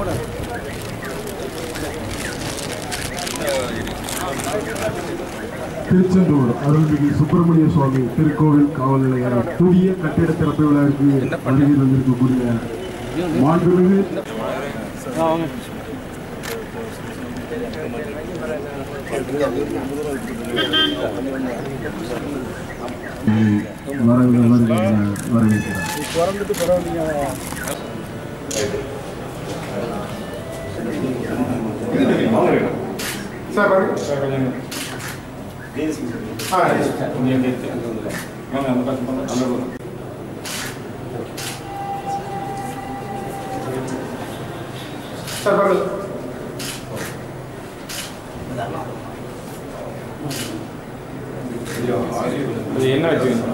திருச்செந்தூர் அருள்மிகு சுப்பிரமணிய சுவாமி திருக்கோவில் காவல் நிலைய புதிய கட்டிட திறப்பு விழாவிற்கு வருகை தந்திருக்கக்கூடிய மாண்புமிகு வரவு வருகிற வரவேற்கிறார் சார் பாருங்க ஆ சார் பாருங்க என்ன வச்சுக்கணும்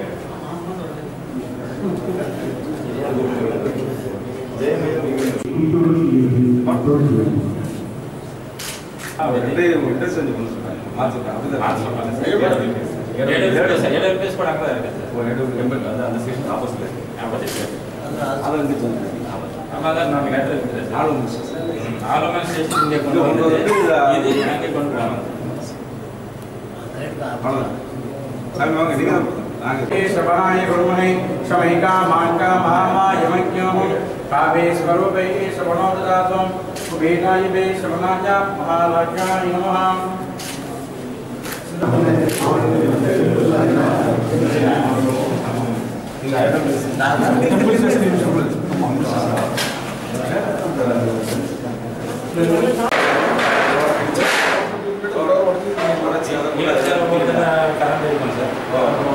சபாய குருமனை சமைகா மாங்கா மகாமா யமக்யோம் காவே ஸ்வரூபை சவணோ ததாத்வம் குபேராய வே சவனாஜா மகாராஜாய நமஹ கரண்ட் இருக்கும் சார்